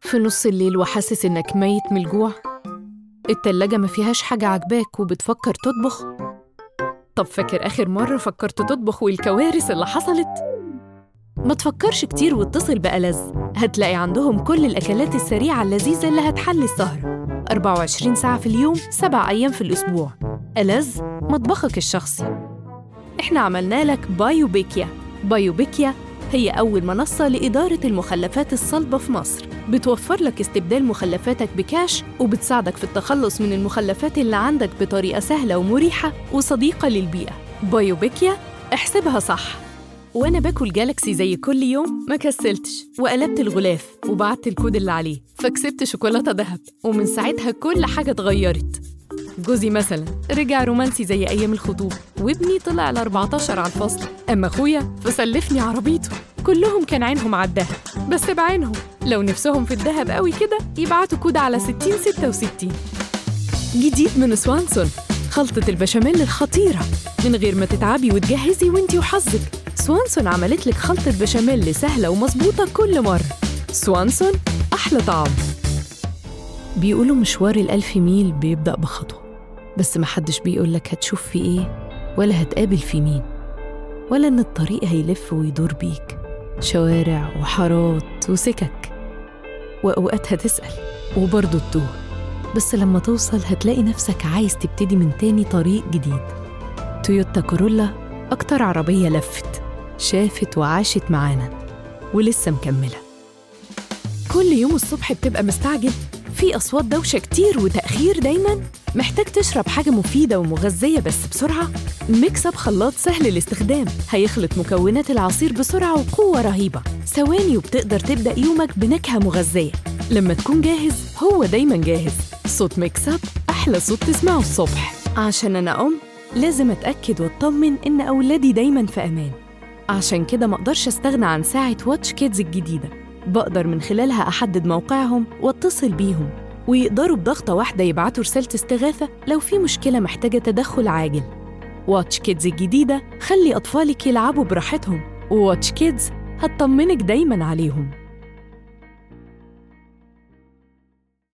في نص الليل وحاسس إنك ميت من الجوع؟ التلاجة ما فيهاش حاجة عاجباك وبتفكر تطبخ؟ طب فاكر آخر مرة فكرت تطبخ والكوارث اللي حصلت؟ ما تفكرش كتير واتصل بألذ هتلاقي عندهم كل الأكلات السريعة اللذيذة اللي هتحلي السهرة 24 ساعة في اليوم 7 أيام في الأسبوع ألذ مطبخك الشخصي إحنا عملنا لك بايوبيكيا بايوبيكيا هي أول منصة لإدارة المخلفات الصلبة في مصر بتوفر لك استبدال مخلفاتك بكاش وبتساعدك في التخلص من المخلفات اللي عندك بطريقة سهلة ومريحة وصديقة للبيئة بايوبيكيا احسبها صح وانا باكل جالكسي زي كل يوم ما كسلتش وقلبت الغلاف وبعت الكود اللي عليه فكسبت شوكولاته ذهب ومن ساعتها كل حاجه اتغيرت جوزي مثلا رجع رومانسي زي ايام الخطوبه وابني طلع ل 14 على الفصل اما اخويا فسلفني عربيته كلهم كان عينهم على الدهب بس بعينهم لو نفسهم في الدهب قوي كده يبعتوا كود على 60 66 جديد من سوانسون خلطة البشاميل الخطيرة من غير ما تتعبي وتجهزي وانتي وحظك سوانسون عملت لك خلطة بشاميل سهلة ومظبوطة كل مرة سوانسون أحلى طعم بيقولوا مشوار الألف ميل بيبدأ بخطوة بس محدش بيقولك هتشوف في إيه ولا هتقابل في مين ولا إن الطريق هيلف ويدور بيك شوارع وحارات وسكك وأوقات هتسأل وبرضه تتوه بس لما توصل هتلاقي نفسك عايز تبتدي من تاني طريق جديد تويوتا كورولا أكتر عربية لفت شافت وعاشت معانا ولسه مكملة كل يوم الصبح بتبقى مستعجل في أصوات دوشة كتير وتأخير دايما محتاج تشرب حاجة مفيدة ومغذية بس بسرعة ميكس اب خلاط سهل الاستخدام هيخلط مكونات العصير بسرعة وقوة رهيبة ثواني وبتقدر تبدأ يومك بنكهة مغذية لما تكون جاهز هو دايما جاهز صوت ميكس اب أحلى صوت تسمعه الصبح عشان أنا أم لازم أتأكد وأطمن إن أولادي دايما في أمان عشان كده مقدرش استغنى عن ساعة واتش كيدز الجديدة بقدر من خلالها أحدد موقعهم واتصل بيهم ويقدروا بضغطة واحدة يبعتوا رسالة استغاثة لو في مشكلة محتاجة تدخل عاجل واتش كيدز الجديدة خلي أطفالك يلعبوا براحتهم وواتش كيدز هتطمنك دايما عليهم